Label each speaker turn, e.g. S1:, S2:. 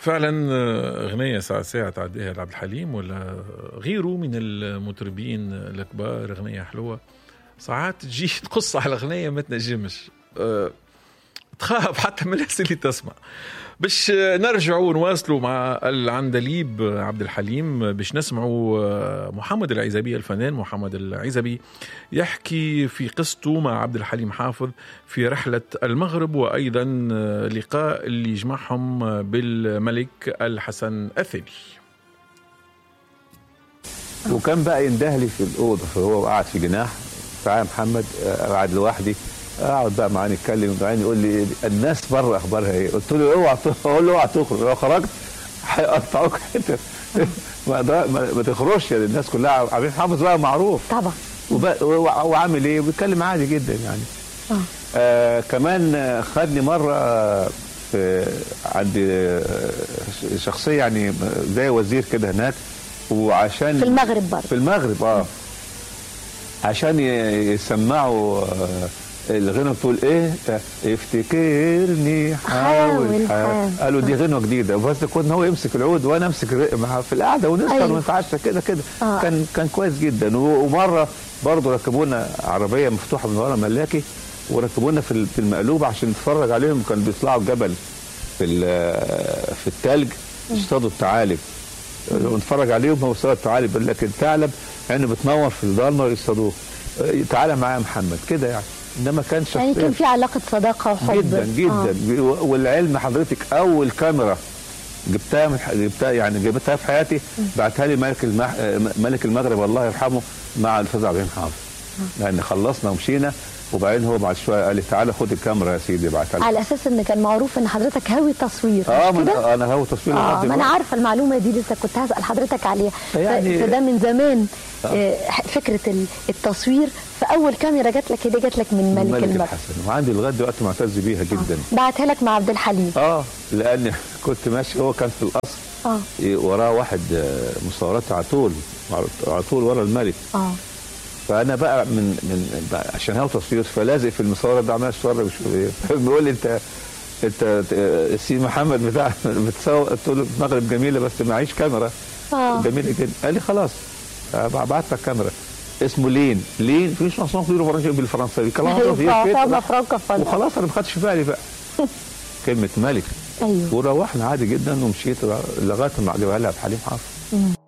S1: فعلا اغنيه ساعه ساعه تعديها لعبد الحليم ولا غيره من المطربين الكبار اغنيه حلوه ساعات تجي تقص على الاغنيه ما تنجمش أه تخاف حتى من الناس اللي تسمع باش نرجعوا نواصلوا مع العندليب عبد الحليم باش نسمعوا محمد العزبي الفنان محمد العزبي يحكي في قصته مع عبد الحليم حافظ في رحلة المغرب وأيضا لقاء اللي جمعهم بالملك الحسن الثاني
S2: وكان بقى يندهلي في الأوضة فهو قاعد في جناح تعالى محمد قاعد لوحدي اقعد بقى معاه نتكلم وبعدين يقول لي الناس بره اخبارها ايه؟ قلت له اوعى اقول له اوعى تخرج لو خرجت هيقطعوك حتت ما, ما تخرجش يعني الناس كلها عبد حافظ بقى معروف
S3: طبعا
S2: وعامل ايه؟ بيتكلم عادي جدا يعني آه. آه كمان خدني مره في عند شخصيه يعني زي وزير كده هناك وعشان
S3: في المغرب برضه
S2: في المغرب اه عشان يسمعوا آه الغنوة بتقول ايه افتكرني حاول, حاول. قالوا دي غنوة جديدة بس كنا هو يمسك العود وانا امسك معاه في القعدة ونسهر أيوه. ونتعشى كده كده آه. كان كان كويس جدا ومرة برضه ركبونا عربية مفتوحة من ورا ملاكي وركبونا في في المقلوب عشان نتفرج عليهم كانوا بيطلعوا الجبل في في الثلج يصطادوا الثعالب ونتفرج عليهم هو صياد الثعالب لكن الثعلب عينه بتنور في الضلمه ويصطادوه تعالى معايا محمد كده يعني انما كان شخصيه
S3: يعني كان في علاقه صداقه وحب
S2: جدا جدا آه. والعلم حضرتك اول كاميرا جبتها من جبتها يعني جبتها في حياتي بعتها لي ملك المح... ملك المغرب الله يرحمه مع الاستاذ عبد الحافظ لان خلصنا ومشينا وبعدين هو بعد شويه قال لي تعالى خد الكاميرا يا سيدي بعتها لي
S3: على اساس ان كان معروف ان حضرتك هاوي تصوير
S2: اه من انا هاوي تصوير
S3: اه ما انا عارفه المعلومه دي لسه كنت هسال حضرتك عليها يعني فده من زمان آه. فكره التصوير فاول كاميرا جات لك دي جات لك من ملك,
S2: ملك
S3: المغرب
S2: الحسن وعندي لغايه دلوقتي معتز بيها جدا
S3: آه. بعتها لك مع عبد الحليم
S2: اه لان كنت ماشي هو كان في القصر اه وراه واحد مصورات على طول على طول ورا الملك
S3: اه
S2: فانا بقى من من بقى عشان هو تصوير فلازق في المصوره ده عمال اتفرج بيقول لي انت انت السي محمد بتاع بتصور قلت له المغرب جميله بس معيش كاميرا
S3: اه
S2: جميله جدا قال لي خلاص بعت لك كاميرا اسمه لين لين في مش مصنوع كتير بالفرنساوي كلام وخلاص انا ما خدتش بالي بقى كلمه ملك
S3: ايوه
S2: وروحنا عادي جدا ومشيت لغايه ما عجبها لها بحليم حافظ